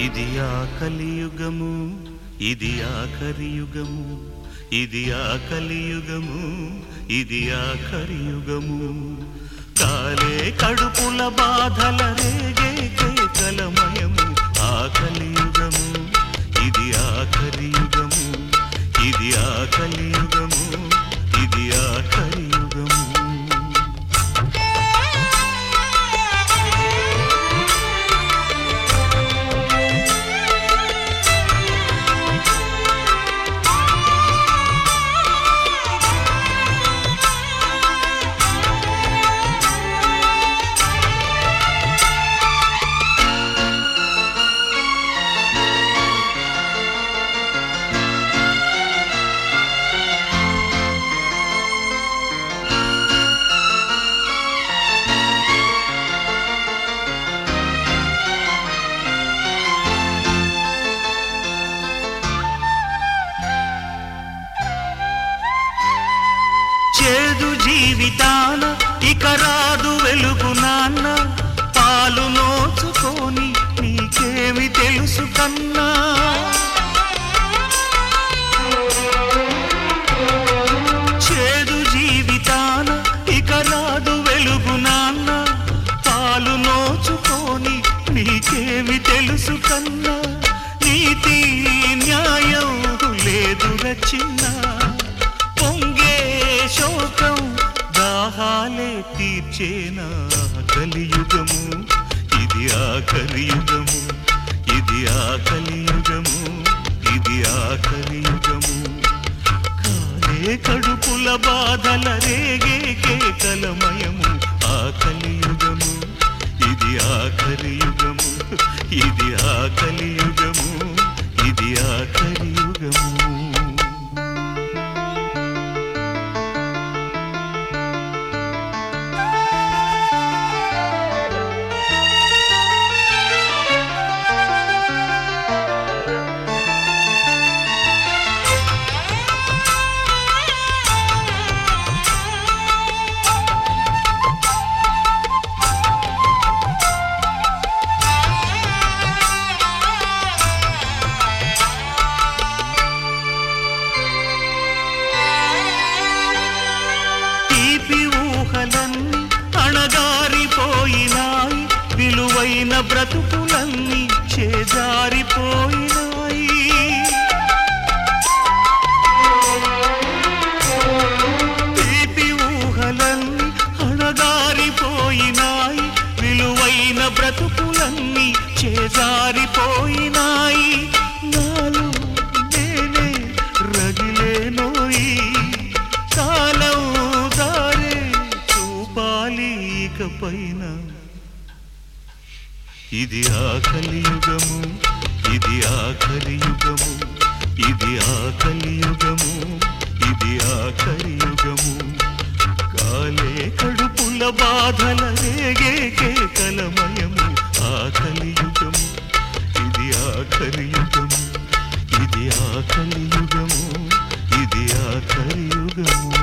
ఇది ఆ కలియుగము ఇది ఆ కరియుగము ఇది ఆ కలియుగము ఇది ఆ కరియుగము కాలే కడుపుల బాధల రేగే కేకలమయము ఆ కలియుగము ఇది ఆ కరియుగము ఇది ఆ కలియుగము ఇది ఆ కరియుగము చేదు జీవితాన ఇక రాదు వెలుగు నాన్న పాలు నోచుకొని నీకేమి తెలుసు కన్నా చేదు జీవితాన ఇక రాదు వెలుగు నాన్న పాలు నోచుకొని నీకేమి తెలుసు కన్నా నీతి న్యాయం లేదు రచిన్న పొంగే శోకం దాహాలే తీర్చేనా కలియుగము ఇది ఆ కలియుగము ఇది ఆ కలియుగము ఇది ఆ కలియుగము కాలే కడుపుల బాధల రేగే కేకలమయము ఆ కలియుగము ఇది ఆ కలియుగము ఇది ఆ కలియుగము ఇది ఆ కలియుగము తీపి ఊహలన్నీ అణగారిపోయినాయి విలువైన బ్రతుకులన్నీ చేజారిపోయినాయి తీపి ఊహలన్నీ అణగారిపోయినాయి విలువైన బ్రతుకులన్నీ చేజారిపోయినాయి నాలో నేనే రగిలేనోయి కాలం దారే చూపాలి ఇకపైన ఇది ఆ కలియుగము ఇది ఆ కలియుగము ఇది ఆ కలియుగము ఇది ఆ కలియుగము కాలే కడుపుల బాధల రేగే కేకలమయము ఆ కలియుగము ఇది ఆ కలియుగము ఇది ఆ కలియుగము ఇది ఆ కలియుగము